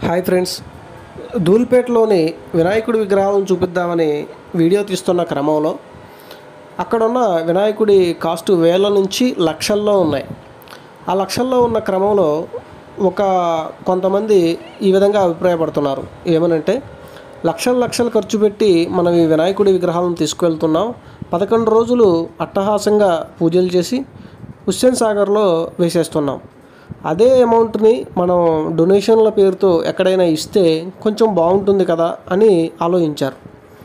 hi friends ధూల్పేటలోని వినాయకుడి విగ్రహాలను చూపిద్దామని వీడియో తీస్తున్న క్రమంలో అక్కడున్న వినాయకుడి కాస్ట్ వేల నుంచి లక్షల్లో ఉన్నాయి ఆ లక్షల్లో ఉన్న క్రమంలో ఒక కొంతమంది ఈ విధంగా అభిప్రాయపడుతున్నారు ఏమనంటే లక్షల లక్షలు ఖర్చు పెట్టి మనం ఈ వినాయకుడి విగ్రహాలను తీసుకువెళ్తున్నాం పదకొండు రోజులు అట్టహాసంగా పూజలు చేసి హుస్సేన్ సాగర్లో వేసేస్తున్నాం అదే అమౌంట్ని మనం డొనేషన్ల పేరుతో ఎక్కడైనా ఇస్తే కొంచెం బాగుంటుంది కదా అని ఆలోచించారు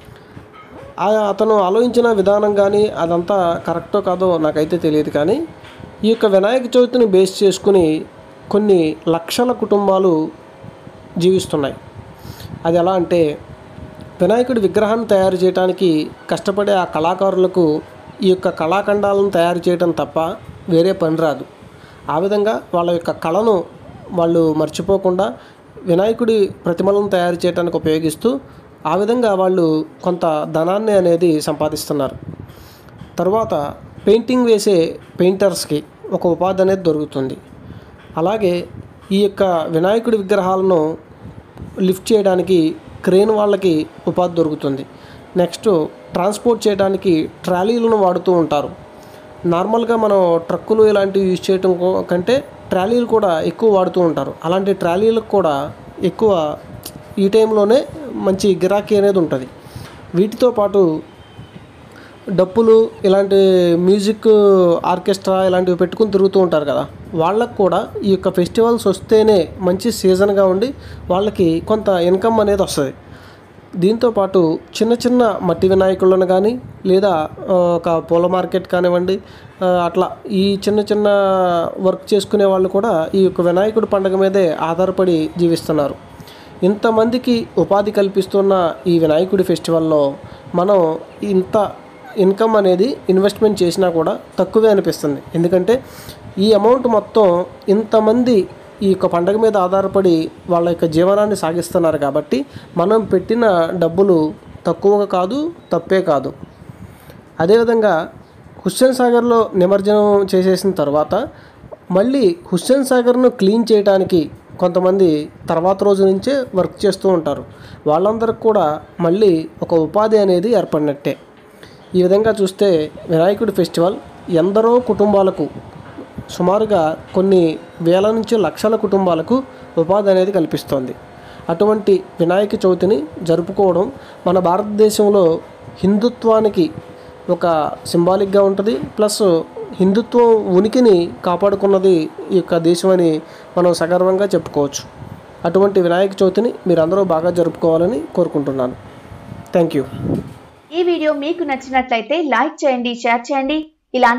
ఆ- అతను ఆలోచించిన విధానం కానీ అదంతా కరెక్టో కాదో నాకైతే తెలియదు కానీ ఈ యొక్క వినాయక చవితిని బేస్ చేసుకుని కొన్ని లక్షల కుటుంబాలు జీవిస్తున్నాయి అది ఎలా అంటే వినాయకుడి విగ్రహాన్ని తయారు చేయడానికి కష్టపడే ఆ కళాకారులకు ఈ యొక్క కళాఖండాలను తయారు చేయడం తప్ప వేరే పని రాదు ఆ విధంగా వాళ్ళ యొక్క కళను వాళ్ళు మర్చిపోకుండా వినాయకుడి ప్రతిమలను తయారు చేయడానికి ఉపయోగిస్తూ ఆ విధంగా వాళ్ళు కొంత ధనాన్ని అనేది సంపాదిస్తున్నారు తర్వాత పెయింటింగ్ వేసే పెయింటర్స్కి ఒక ఉపాధి అనేది దొరుకుతుంది అలాగే ఈ యొక్క వినాయకుడి విగ్రహాలను లిఫ్ట్ చేయడానికి క్రేన్ వాళ్ళకి ఉపాధి దొరుకుతుంది నెక్స్ట్ ట్రాన్స్పోర్ట్ చేయడానికి ట్రాలీలను వాడుతూ ఉంటారు నార్మల్గా మనం ట్రక్కులు ఇలాంటివి యూజ్ చేయటం కో- కంటే ట్రాలీలు కూడా ఎక్కువ వాడుతూ ఉంటారు అలాంటి ట్రాలీలకు కూడా ఎక్కువ ఈ టైంలోనే మంచి గిరాకీ అనేది ఉంటుంది వీటితో పాటు డప్పులు ఇలాంటి మ్యూజిక్ ఆర్కెస్ట్రా ఇలాంటివి పెట్టుకుని తిరుగుతూ ఉంటారు కదా వాళ్ళకు కూడా ఈ యొక్క ఫెస్టివల్స్ వస్తేనే మంచి సీజన్గా ఉండి వాళ్ళకి కొంత ఇన్కమ్ అనేది వస్తుంది దీంతో పాటు చిన్న చిన్న మట్టి వినాయకులను కానీ లేదా ఆ, ఒక పూల మార్కెట్ కానివ్వండి ఆ, అట్లా ఈ చిన్న చిన్న వర్క్ చేసుకునే వాళ్ళు కూడా ఈ యొక్క వినాయకుడి పండుగ మీదే ఆధారపడి జీవిస్తున్నారు ఇంతమందికి ఉపాధి కల్పిస్తున్న ఈ వినాయకుడి ఫెస్టివల్లో మనం ఇంత ఇన్కమ్ అనేది ఇన్వెస్ట్మెంట్ చేసినా కూడా తక్కువే అనిపిస్తుంది ఎందుకంటే ఈ అమౌంట్ మొత్తం ఇంతమంది ఈ యొక్క పండగ మీద ఆధారపడి వాళ్ళ యొక్క జీవనాన్ని సాగిస్తున్నారు కాబట్టి మనం పెట్టిన డబ్బులు తక్కువగా కాదు తప్పే కాదు అదేవిధంగా హుస్సేన్ సాగర్లో నిమజ్జనం చేసేసిన తర్వాత మళ్ళీ హుస్సేన్ సాగర్ను క్లీన్ చేయడానికి కొంతమంది తర్వాత రోజు నుంచే వర్క్ చేస్తూ ఉంటారు వాళ్ళందరికి కూడా మళ్ళీ ఒక ఉపాధి అనేది ఏర్పడినట్టే ఈ విధంగా చూస్తే వినాయకుడి ఫెస్టివల్ ఎందరో కుటుంబాలకు సుమారుగా కొన్ని వేల నుంచి లక్షల కుటుంబాలకు ఉపాధి అనేది కల్పిస్తోంది అటువంటి వినాయక చవితిని జరుపుకోవడం మన భారతదేశంలో హిందుత్వానికి ఒక సింబాలిక్గా ఉంటుంది ప్లస్ హిందుత్వం ఉనికిని కాపాడుకున్నది ఈ యొక్క దేశం అని మనం సగర్వంగా చెప్పుకోవచ్చు అటువంటి వినాయక చవితిని మీరందరూ బాగా జరుపుకోవాలని కోరుకుంటున్నాను థ్యాంక్ యూ ఈ వీడియో మీకు నచ్చినట్లయితే లైక్ చేయండి షేర్ చేయండి ఇలాంటి